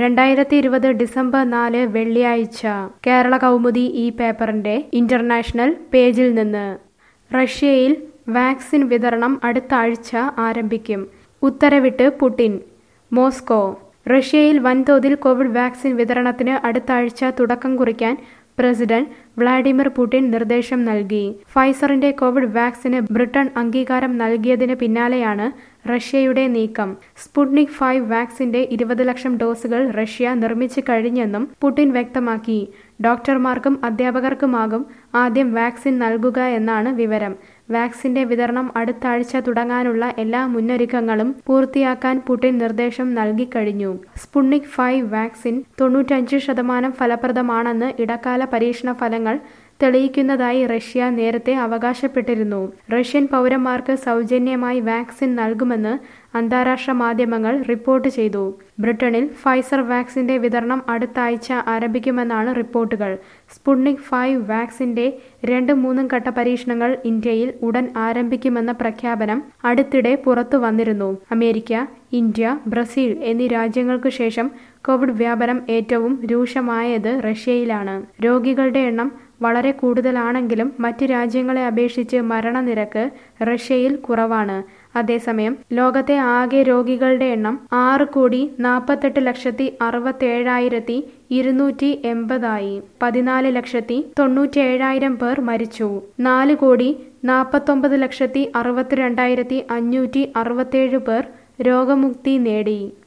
രണ്ടായിരത്തി ഇരുപത് ഡിസംബർ നാല് വെള്ളിയാഴ്ച കേരള കൗമുദി ഈ പേപ്പറിന്റെ ഇന്റർനാഷണൽ പേജിൽ നിന്ന് റഷ്യയിൽ വാക്സിൻ വിതരണം അടുത്ത ആഴ്ച ആരംഭിക്കും ഉത്തരവിട്ട് പുടിൻ മോസ്കോ റഷ്യയിൽ വൻതോതിൽ കോവിഡ് വാക്സിൻ വിതരണത്തിന് അടുത്ത ആഴ്ച തുടക്കം കുറിക്കാൻ പ്രസിഡന്റ് വ്ളാഡിമിർ പുടിൻ നിർദ്ദേശം നൽകി ഫൈസറിന്റെ കോവിഡ് വാക്സിന് ബ്രിട്ടൻ അംഗീകാരം നൽകിയതിന് പിന്നാലെയാണ് റഷ്യയുടെ നീക്കം സ്പുട്നിക് ഫൈവ് വാക്സിന്റെ ഇരുപത് ലക്ഷം ഡോസുകൾ റഷ്യ നിർമ്മിച്ചു കഴിഞ്ഞെന്നും പുടിൻ വ്യക്തമാക്കി ഡോക്ടർമാർക്കും അധ്യാപകർക്കുമാകും ആദ്യം വാക്സിൻ നൽകുക എന്നാണ് വിവരം വാക്സിന്റെ വിതരണം അടുത്ത ആഴ്ച തുടങ്ങാനുള്ള എല്ലാ മുന്നൊരുക്കങ്ങളും പൂർത്തിയാക്കാൻ പുടിൻ നിർദ്ദേശം നൽകിക്കഴിഞ്ഞു സ്പുട്നിക് ഫൈവ് വാക്സിൻ തൊണ്ണൂറ്റഞ്ച് ശതമാനം ഫലപ്രദമാണെന്ന് ഇടക്കാല പരീക്ഷണ ഫലങ്ങൾ തെളിയിക്കുന്നതായി റഷ്യ നേരത്തെ അവകാശപ്പെട്ടിരുന്നു റഷ്യൻ പൗരന്മാർക്ക് സൗജന്യമായി വാക്സിൻ നൽകുമെന്ന് അന്താരാഷ്ട്ര മാധ്യമങ്ങൾ റിപ്പോർട്ട് ചെയ്തു ബ്രിട്ടനിൽ ഫൈസർ വാക്സിന്റെ വിതരണം അടുത്ത ആഴ്ച ആരംഭിക്കുമെന്നാണ് റിപ്പോർട്ടുകൾ സ്പുട്നിക് ഫൈവ് വാക്സിന്റെ രണ്ടും മൂന്നും ഘട്ട പരീക്ഷണങ്ങൾ ഇന്ത്യയിൽ ഉടൻ ആരംഭിക്കുമെന്ന പ്രഖ്യാപനം അടുത്തിടെ പുറത്തു വന്നിരുന്നു അമേരിക്ക ഇന്ത്യ ബ്രസീൽ എന്നീ രാജ്യങ്ങൾക്കു ശേഷം കോവിഡ് വ്യാപനം ഏറ്റവും രൂക്ഷമായത് റഷ്യയിലാണ് രോഗികളുടെ എണ്ണം വളരെ കൂടുതലാണെങ്കിലും മറ്റ് രാജ്യങ്ങളെ അപേക്ഷിച്ച് മരണനിരക്ക് റഷ്യയിൽ കുറവാണ് അതേസമയം ലോകത്തെ ആകെ രോഗികളുടെ എണ്ണം ആറ് കോടി നാൽപ്പത്തെട്ട് ലക്ഷത്തി അറുപത്തേഴായിരത്തി ഇരുന്നൂറ്റി എൺപതായി പതിനാല് ലക്ഷത്തി തൊണ്ണൂറ്റേഴായിരം പേർ മരിച്ചു നാല് കോടി നാൽപ്പത്തൊമ്പത് ലക്ഷത്തി അറുപത്തിരണ്ടായിരത്തി അഞ്ഞൂറ്റി അറുപത്തേഴ് പേർ രോഗമുക്തി നേടി